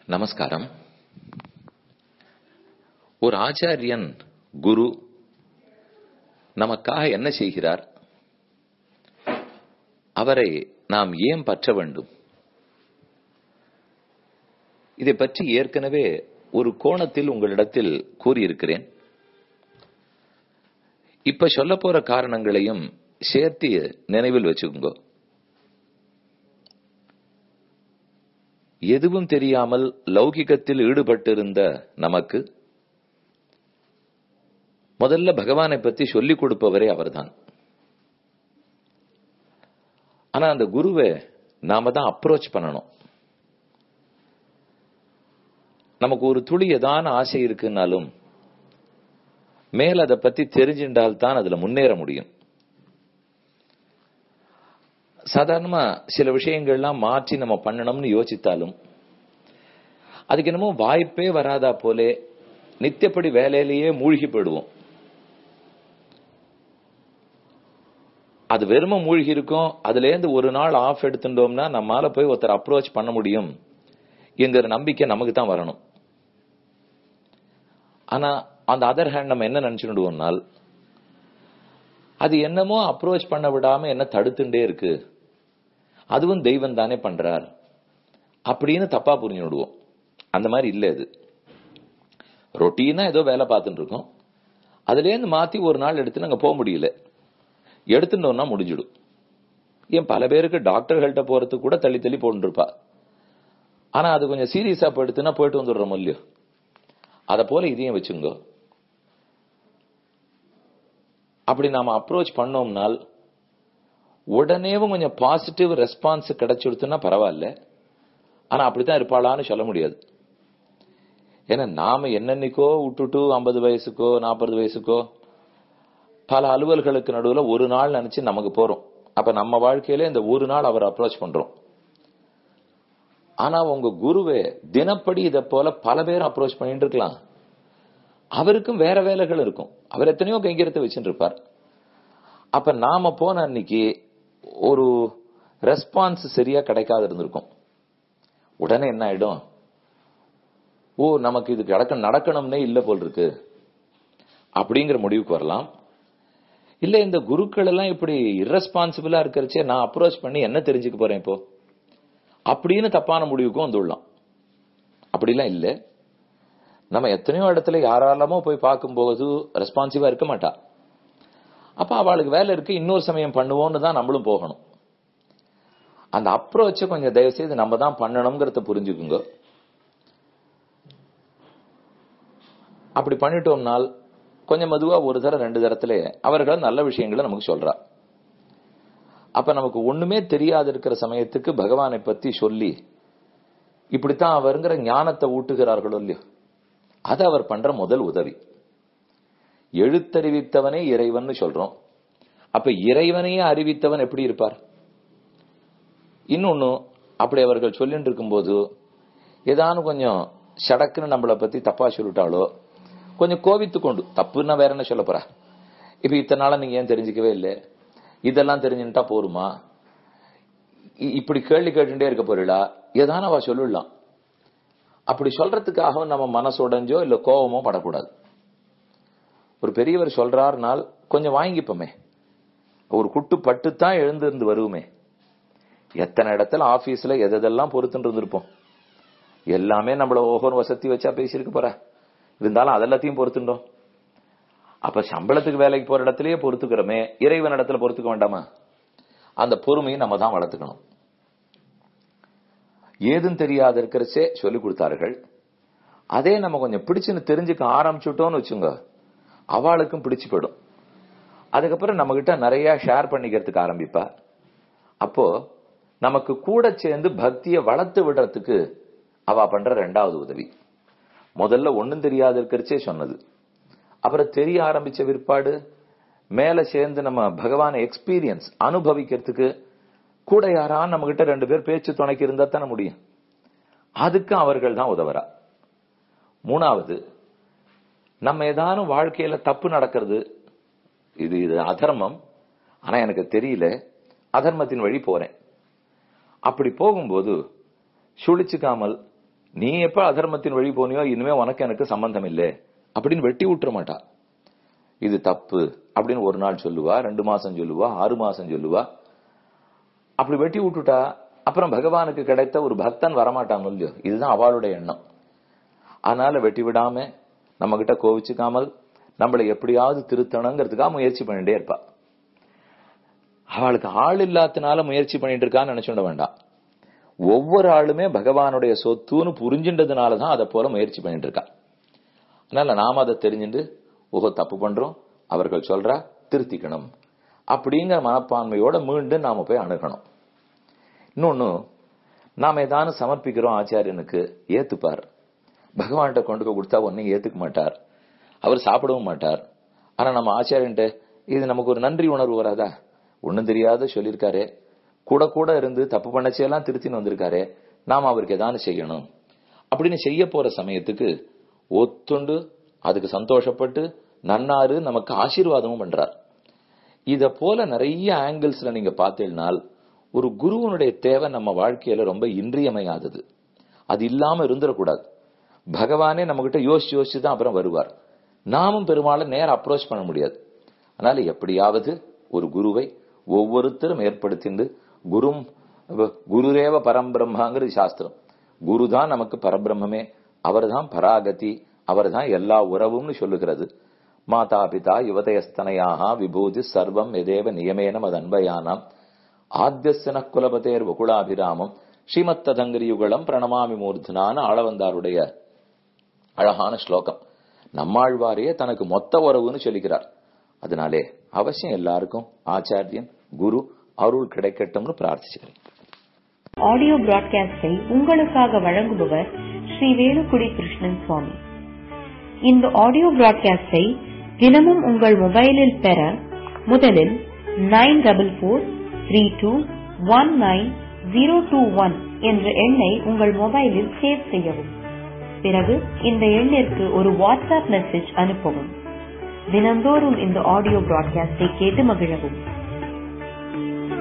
நமஸ்காரம் ஒரு ஆச்சாரியன் குரு நமக்காக என்ன செய்கிறார் அவரை நாம் ஏன் பற்ற வேண்டும் இதை பற்றி ஏற்கனவே ஒரு கோணத்தில் உங்களிடத்தில் கூறியிருக்கிறேன் இப்ப சொல்ல போற காரணங்களையும் சேர்த்து நினைவில் வச்சுக்கோங்க எதுவும் தெரியாமல் லௌகிகத்தில் ஈடுபட்டிருந்த நமக்கு முதல்ல பகவானை பத்தி சொல்லிக் கொடுப்பவரே அவர்தான் ஆனா அந்த குருவை நாம தான் அப்ரோச் பண்ணணும் நமக்கு ஒரு துளி ஏதான ஆசை இருக்குன்னாலும் மேல் அதை பத்தி தெரிஞ்சின்றால் தான் அதுல முன்னேற முடியும் சாதாரணமா சில விஷயங்கள்லாம் மாற்றி நம்ம பண்ணணும்னு யோசித்தாலும் அதுக்கு என்னமோ வாய்ப்பே வராதா போலே நித்தியப்படி வேலையிலேயே மூழ்கி போயிடுவோம் அது வெறும மூழ்கி இருக்கும் அதுல இருந்து ஒரு நாள் ஆஃப் எடுத்துட்டோம்னா நம்மால போய் ஒருத்தர் அப்ரோச் பண்ண முடியும் என்கிற நம்பிக்கை நமக்கு தான் வரணும் ஆனா அந்த அதர் ஹேண்ட் நம்ம என்ன நினைச்சுடுவோம்னால் அது என்னமோ அப்ரோச் பண்ண விடாம என்ன தடுத்துட்டே இருக்கு அதுவும் தெய்வம் தானே பண்றார் அப்படின்னு தப்பா புரிஞ்சு விடுவோம் அந்த மாதிரி இல்ல இது ரொட்டீனா ஏதோ வேலை பார்த்துட்டு இருக்கோம் அதுல இருந்து மாத்தி ஒரு நாள் எடுத்து நாங்க போக முடியல எடுத்துட்டோம்னா முடிஞ்சிடும் ஏன் பல பேருக்கு டாக்டர்கள்ட்ட போறதுக்கு கூட தள்ளி தள்ளி போட்டுருப்பா ஆனா அது கொஞ்சம் சீரியஸா போயிடுத்துன்னா போயிட்டு வந்துடுறோம் இல்லையோ அத போல இதையும் வச்சுங்கோ அப்படி நாம அப்ரோச் பண்ணோம்னால் உடனேவும் கொஞ்சம் பாசிட்டிவ் ரெஸ்பான்ஸ் கிடைச்சிடுத்துன்னா பரவாயில்ல ஆனா அப்படித்தான் இருப்பாளான்னு சொல்ல முடியாது ஏன்னா நாம என்னன்னைக்கோ விட்டுட்டு ஐம்பது வயசுக்கோ நாற்பது வயசுக்கோ பல அலுவல்களுக்கு நடுவுல ஒரு நாள் நினைச்சு நமக்கு போறோம் அப்ப நம்ம வாழ்க்கையில இந்த ஒரு நாள் அவர் அப்ரோச் பண்றோம் ஆனா உங்க குருவே தினப்படி இத போல பல பேர் அப்ரோச் பண்ணிட்டு இருக்கலாம் அவருக்கும் வேற வேலைகள் இருக்கும் அவர் எத்தனையோ கைங்கரத்தை வச்சுட்டு இருப்பார் அப்ப நாம போன அன்னைக்கு ஒரு ரெஸ்பான்ஸ் சரியா கிடைக்காது இருந்திருக்கும் உடனே என்ன ஆயிடும் ஓ நமக்கு இது கிடக்க நடக்கணும்னே இல்ல போல் இருக்கு அப்படிங்கிற முடிவுக்கு வரலாம் இல்ல இந்த குருக்கள் எல்லாம் இப்படி இரஸ்பான்சிபிளா இருக்கிறச்சே நான் அப்ரோச் பண்ணி என்ன தெரிஞ்சுக்க போறேன் இப்போ அப்படின்னு தப்பான முடிவுக்கும் வந்துடலாம் அப்படிலாம் இல்லை நம்ம எத்தனையோ இடத்துல யாராலமோ போய் பார்க்கும்போது ரெஸ்பான்சிவா இருக்க மாட்டா அப்ப அவளுக்கு வேலை இருக்கு இன்னொரு சமயம் பண்ணுவோம்னு தான் நம்மளும் போகணும் அந்த அப்ரோச்ச கொஞ்சம் தயவு செய்து நம்ம தான் பண்ணணுங்கிறத புரிஞ்சுக்குங்க அப்படி பண்ணிட்டோம்னால் கொஞ்சம் மெதுவா ஒரு தரம் ரெண்டு தரத்துல அவர்கள் நல்ல விஷயங்களை நமக்கு சொல்றா அப்ப நமக்கு ஒண்ணுமே தெரியாது இருக்கிற சமயத்துக்கு பகவானை பத்தி சொல்லி இப்படித்தான் அவருங்கிற ஞானத்தை ஊட்டுகிறார்களோ இல்லையோ அது அவர் பண்ற முதல் உதவி எழுத்தறிவித்தவனே இறைவன் சொல்றோம் அப்ப இறைவனையே அறிவித்தவன் எப்படி இருப்பார் இன்னொன்னு அப்படி அவர்கள் சொல்லிட்டு இருக்கும்போது ஏதானு கொஞ்சம் சடக்குன்னு நம்மளை பத்தி தப்பா சொல்லிட்டாலோ கொஞ்சம் கோவித்து கொண்டு தப்புன்னா வேற என்ன சொல்ல போறா இப்ப இத்தனை நாளா நீங்க ஏன் தெரிஞ்சுக்கவே இல்லை இதெல்லாம் தெரிஞ்சுட்டா போருமா இப்படி கேள்வி கேட்டுட்டே இருக்க போறீங்களா ஏதான அவ சொல்லிடலாம் அப்படி சொல்றதுக்காக நம்ம மனசுடைஞ்சோ இல்ல கோபமோ படக்கூடாது ஒரு பெரியவர் சொல்றாருனால் கொஞ்சம் வாங்கிப்போமே ஒரு குட்டு பட்டுத்தான் எழுந்திருந்து வருவோமே எத்தனை இடத்துல ஆபீஸ்ல எதெல்லாம் பொறுத்துட்டு இருந்திருப்போம் எல்லாமே நம்மள ஒவ்வொரு வசதி வச்சா பேசியிருக்க போற இருந்தாலும் அதெல்லாத்தையும் பொறுத்துட்டோம் அப்ப சம்பளத்துக்கு வேலைக்கு போற இடத்துலயே பொறுத்துக்கிறோமே இறைவன் இடத்துல பொறுத்துக்க வேண்டாமா அந்த பொறுமையை நம்ம தான் வளர்த்துக்கணும் ஏதும் தெரியாத இருக்கிறச்சே சொல்லி கொடுத்தார்கள் அதே நம்ம கொஞ்சம் பிடிச்சுன்னு தெரிஞ்சுக்க ஆரம்பிச்சுட்டோம்னு வச்சுங்க அவளுக்கும் பிடிச்சு போயிடும் அதுக்கப்புறம் நம்ம கிட்ட நிறைய ஷேர் பண்ணிக்கிறதுக்கு ஆரம்பிப்பா அப்போ நமக்கு கூட சேர்ந்து பக்தியை வளர்த்து விடுறதுக்கு அவ பண்ற ரெண்டாவது உதவி முதல்ல ஒன்னும் தெரியாத இருக்கிறச்சே சொன்னது அப்புறம் தெரிய ஆரம்பிச்ச விற்பாடு மேல சேர்ந்து நம்ம பகவானை எக்ஸ்பீரியன்ஸ் அனுபவிக்கிறதுக்கு கூட யாரா நம்ம கிட்ட ரெண்டு பேர் பேச்சு துணைக்கு இருந்தா தானே முடியும் அதுக்கு அவர்கள் தான் உதவுறா மூணாவது நம்ம ஏதானும் வாழ்க்கையில தப்பு நடக்கிறது இது இது அதர்மம் ஆனா எனக்கு தெரியல அதர்மத்தின் வழி போறேன் அப்படி போகும்போது சுழிச்சுக்காமல் நீ எப்ப அதர்மத்தின் வழி போனியோ இனிமே உனக்கு எனக்கு சம்பந்தம் இல்லை அப்படின்னு வெட்டி விட்டுற மாட்டா இது தப்பு அப்படின்னு ஒரு நாள் சொல்லுவா ரெண்டு மாசம் சொல்லுவா ஆறு மாசம் சொல்லுவா அப்படி வெட்டி விட்டுட்டா அப்புறம் பகவானுக்கு கிடைத்த ஒரு பக்தன் வரமாட்டாங்க இல்லையோ இதுதான் அவளுடைய எண்ணம் அதனால வெட்டி விடாம நம்ம கிட்ட கோவிச்சுக்காமல் நம்மளை எப்படியாவது திருத்தணுங்கிறதுக்காக முயற்சி பண்ணிட்டே இருப்பா அவளுக்கு ஆள் இல்லாதனால முயற்சி பண்ணிட்டு இருக்கான்னு நினைச்சுட வேண்டாம் ஒவ்வொரு ஆளுமே பகவானுடைய சொத்துன்னு புரிஞ்சின்றதுனாலதான் அதை போல முயற்சி பண்ணிட்டு இருக்கா அதனால நாம அதை தெரிஞ்சுட்டு ஓஹோ தப்பு பண்றோம் அவர்கள் சொல்றா திருத்திக்கணும் அப்படிங்கிற மனப்பான்மையோட மீண்டும் நாம போய் அணுகணும் இன்னொன்னு நாம ஏதானும் சமர்ப்பிக்கிறோம் ஆச்சாரியனுக்கு ஏத்துப்பார் பகவான்கிட்ட கொண்டு போய் கொடுத்தா ஒன்னும் ஏத்துக்க மாட்டார் அவர் சாப்பிடவும் மாட்டார் ஆனா நம்ம ஆச்சாரியன்ட்ட இது நமக்கு ஒரு நன்றி உணர்வு வராதா ஒண்ணும் தெரியாத சொல்லியிருக்காரு கூட கூட இருந்து தப்பு பண்ணச்செல்லாம் திருத்தின்னு வந்திருக்காரு நாம அவருக்கு ஏதானு செய்யணும் அப்படின்னு செய்ய போற சமயத்துக்கு ஒத்துண்டு அதுக்கு சந்தோஷப்பட்டு நன்னாரு நமக்கு ஆசீர்வாதமும் பண்றார் இத போல நிறைய ஆங்கிள்ஸ்ல நீங்க பார்த்தீங்கன்னால் ஒரு குருவனுடைய தேவை நம்ம வாழ்க்கையில ரொம்ப இன்றியமையாதது அது இல்லாம இருந்துடக்கூடாது பகவானே நம்ம கிட்ட யோசிச்சு யோசிச்சு தான் அப்புறம் வருவார் நாமும் பெரும்பாலும் நேரம் அப்ரோச் பண்ண முடியாது அதனால எப்படியாவது ஒரு குருவை ஒவ்வொருத்தரும் ஏற்படுத்திண்டு குரும் குருரேவ பரம்பிரம்மாங்கிறது சாஸ்திரம் குரு தான் நமக்கு பரபிரம்மே அவர் தான் பராகதி அவர் தான் எல்லா உறவும்னு சொல்லுகிறது மாதா பிதா யுவதயஸ்தனையாக விபூதி சர்வம் எதேவ நியமேனம் அது அன்பயானாம் ஆத்தியசன குலபதேர் வகுலாபிராமம் ஸ்ரீமத்ததங்கரி யுகலம் பிரணமாமி மூர்த்தனான ஆளவந்தாருடைய அழகான ஸ்லோகம் நம்மாழ்வாரையே தனக்கு மொத்த உறவுன்னு சொல்லிக்கிறார் அதனாலே அவசியம் எல்லாருக்கும் ஆச்சாரியன் குரு அருள் கிடைக்கட்டும்னு பிரார்த்திச்சுக்கிறேன் ஆடியோ பிராட்காஸ்டை உங்களுக்காக வழங்குபவர் ஸ்ரீ வேலுக்குடி கிருஷ்ணன் சுவாமி இந்த ஆடியோ பிராட்காஸ்டை தினமும் உங்கள் மொபைலில் பெற முதலில் nine double four three two one nine zero two one என்ற எண்ணை உங்கள் மொபைலில் சேவ் செய்யவும் பிறகு இந்த எண்ணிற்கு ஒரு வாட்ஸ்அப் மெசேஜ் அனுப்பவும் தினந்தோறும் இந்த ஆடியோ பிராட்காஸ்டை கேட்டு மகிழவும்